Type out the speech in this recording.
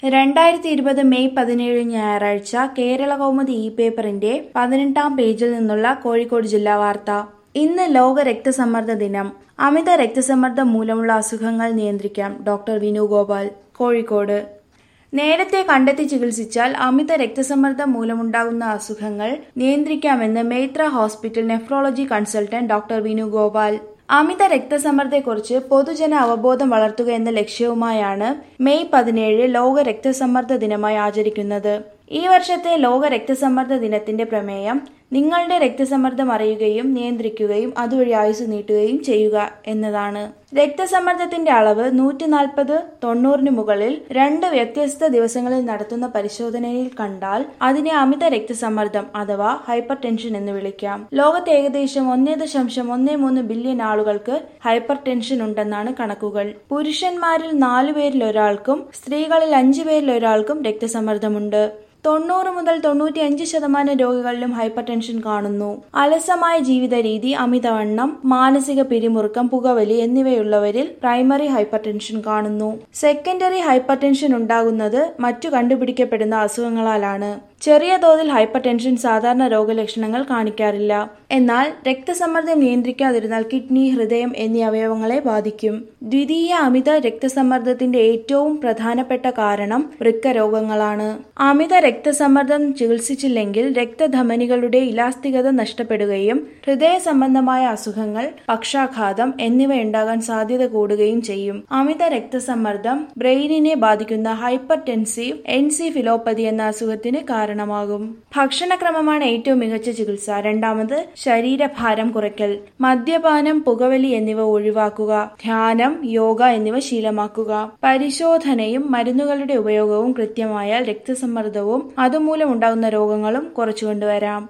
രണ്ടായിരത്തി ഇരുപത് മെയ് പതിനേഴ് ഞായറാഴ്ച കേരള കൗമുദി ഇ പേപ്പറിന്റെ പതിനെട്ടാം പേജിൽ നിന്നുള്ള കോഴിക്കോട് ജില്ലാ വാർത്ത ഇന്ന് ലോക രക്തസമ്മർദ്ദ ദിനം അമിത രക്തസമ്മർദ്ദം മൂലമുള്ള അസുഖങ്ങൾ നിയന്ത്രിക്കാം ഡോക്ടർ വിനു ഗോപാൽ കോഴിക്കോട് നേരത്തെ കണ്ടെത്തി ചികിത്സിച്ചാൽ അമിത രക്തസമ്മർദ്ദം മൂലമുണ്ടാകുന്ന അസുഖങ്ങൾ നിയന്ത്രിക്കാമെന്ന് Meitra hospital nephrology consultant doctor Vinu Gopal അമിത രക്തസമ്മർദ്ദത്തെക്കുറിച്ച് പൊതുജന അവബോധം വളർത്തുക എന്ന ലക്ഷ്യവുമായാണ് മെയ് പതിനേഴ് ലോക രക്തസമ്മർദ്ദ ദിനമായി ആചരിക്കുന്നത് ഈ വർഷത്തെ ലോക രക്തസമ്മർദ്ദ ദിനത്തിന്റെ പ്രമേയം നിങ്ങളുടെ രക്തസമ്മർദ്ദം അറിയുകയും നിയന്ത്രിക്കുകയും അതുവഴി ആയുസ് നീട്ടുകയും ചെയ്യുക എന്നതാണ് രക്തസമ്മർദ്ദത്തിന്റെ അളവ് നൂറ്റി നാൽപ്പത് തൊണ്ണൂറിന് മുകളിൽ രണ്ട് വ്യത്യസ്ത ദിവസങ്ങളിൽ നടത്തുന്ന പരിശോധനയിൽ കണ്ടാൽ അതിനെ അമിത രക്തസമ്മർദ്ദം അഥവാ ഹൈപ്പർ ടെൻഷൻ എന്ന് വിളിക്കാം ലോകത്ത് ഏകദേശം ഒന്നേ ദശാംശം ഒന്നേ മൂന്ന് ബില്യൺ ആളുകൾക്ക് ഹൈപ്പർ ടെൻഷൻ ഉണ്ടെന്നാണ് കണക്കുകൾ പുരുഷന്മാരിൽ നാലു പേരിൽ ഒരാൾക്കും സ്ത്രീകളിൽ അഞ്ചു പേരിൽ ഒരാൾക്കും രക്തസമ്മർദ്ദമുണ്ട് തൊണ്ണൂറ് മുതൽ തൊണ്ണൂറ്റിയഞ്ച് ശതമാനം രോഗികളിലും ഹൈപ്പർ ടെൻഷൻ കാണുന്നു അലസമായ ജീവിത രീതി അമിതവണ്ണം മാനസിക പിരിമുറുക്കം പുകവലി എന്നിവയുള്ളവരിൽ പ്രൈമറി ഹൈപ്പർ ടെൻഷൻ കാണുന്നു സെക്കൻഡറി ഹൈപ്പർ ടെൻഷൻ ഉണ്ടാകുന്നത് മറ്റു കണ്ടുപിടിക്കപ്പെടുന്ന അസുഖങ്ങളാലാണ് ചെറിയ തോതിൽ ഹൈപ്പർ ടെൻഷൻ സാധാരണ രോഗലക്ഷണങ്ങൾ കാണിക്കാറില്ല എന്നാൽ രക്തസമ്മർദ്ദം നിയന്ത്രിക്കാതിരുന്നാൽ കിഡ്നി ഹൃദയം എന്നീ അവയവങ്ങളെ ബാധിക്കും ദ്വിതീയ അമിത രക്തസമ്മർദ്ദത്തിന്റെ ഏറ്റവും പ്രധാനപ്പെട്ട കാരണം വൃക്ക രോഗങ്ങളാണ് അമിത രക്തസമ്മർദ്ദം ചികിത്സിച്ചില്ലെങ്കിൽ രക്തധമനികളുടെ ഇലാസ്തികത നഷ്ടപ്പെടുകയും ഹൃദയ സംബന്ധമായ അസുഖങ്ങൾ പക്ഷാഘാതം എന്നിവ ഉണ്ടാകാൻ സാധ്യത കൂടുകയും ചെയ്യും അമിത രക്തസമ്മർദ്ദം ബ്രെയിനിനെ ബാധിക്കുന്ന ഹൈപ്പർ ടെൻസീവ് എൻസിഫിലോപ്പതി എന്ന അസുഖത്തിന് കാരണമാകും ഭക്ഷണക്രമമാണ് ഏറ്റവും മികച്ച ചികിത്സ രണ്ടാമത് ശരീരഭാരം കുറയ്ക്കൽ മദ്യപാനം പുകവലി എന്നിവ ഒഴിവാക്കുക ധ്യാനം യോഗ എന്നിവ ശീലമാക്കുക പരിശോധനയും മരുന്നുകളുടെ ഉപയോഗവും കൃത്യമായാൽ രക്തസമ്മർദ്ദവും അതുമൂലം ഉണ്ടാകുന്ന രോഗങ്ങളും കുറച്ചു കൊണ്ടുവരാം